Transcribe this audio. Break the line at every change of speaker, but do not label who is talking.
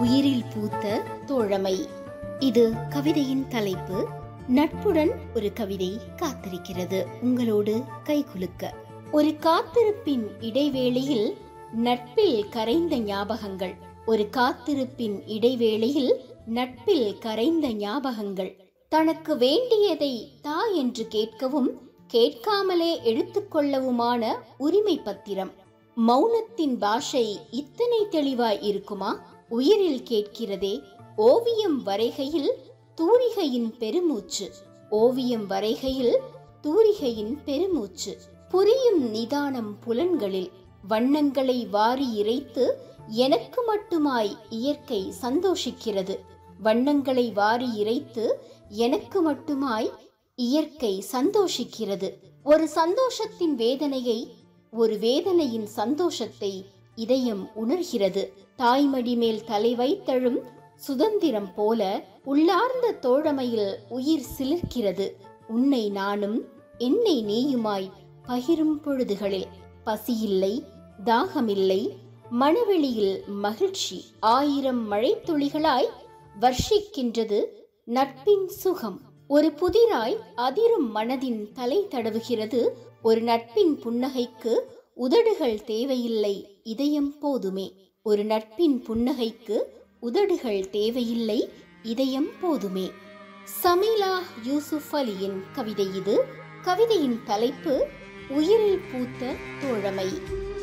உயிரில் பூத்த தோழமை இது கவிதையின் தலைப்பு நட்புடன் ஒரு கவிதை காத்திருக்கிறது உங்களோடு கைகுலுக்க ஒரு காத்திருப்பின் இடைவேளையில் நட்பில் கரைந்த ஞாபகங்கள் ஒரு காத்திருப்பின் இடைவேளையில் நட்பில் கரைந்த ஞாபகங்கள் தனக்கு வேண்டியதை தா என்று கேட்கவும் கேட்காமலே எடுத்துக்கொள்ளவுமான உரிமை பத்திரம் மௌனத்தின் பாஷை இத்தனை தெளிவாய் இருக்குமா உயிரில் கேட்கிறதே ஓவியம் வரைகையில் தூரிகையின் பெருமூச்சு ஓவியம் வரைகையில் தூரிகையின் பெருமூச்சு புரியும் நிதானம் புலன்களில் வண்ணங்களை வாரி இறைத்து எனக்கு மட்டுமாய் இயற்கை சந்தோஷிக்கிறது வண்ணங்களை வாரி இறைத்து எனக்கு மட்டுமாய் இயற்கை சந்தோஷிக்கிறது ஒரு சந்தோஷத்தின் வேதனையை ஒரு வேதனையின் சந்தோஷத்தை இதயம் உணர்கிறது தாய்மடி மேல் தலை வைத்தழும் சுதந்திரம் போல உள்ளார்ந்த தோழமையில் உயிர் சிலிர்க்கிறது உன்னை நானும் என்னை நீயுமாய் பகிரும் பொழுதுகளில் பசியில்லை தாகமில்லை மனவெளியில் மகிழ்ச்சி ஆயிரம் மழைத்துளிகளாய் வர்ஷிக்கின்றது நட்பின் சுகம் ஒரு புதிராய் அதிரும் மனதின் தலை தடவுகிறது ஒரு நட்பின் புன்னகைக்கு உதடுகள் தேவையில்லை இதயம் போதுமே ஒரு நட்பின் புன்னகைக்கு உதடுகள் தேவையில்லை இதயம் போதுமே சமீலா யூசுப் அலியின் கவிதை இது கவிதையின் தலைப்பு உயிரில் பூத்த தோழமை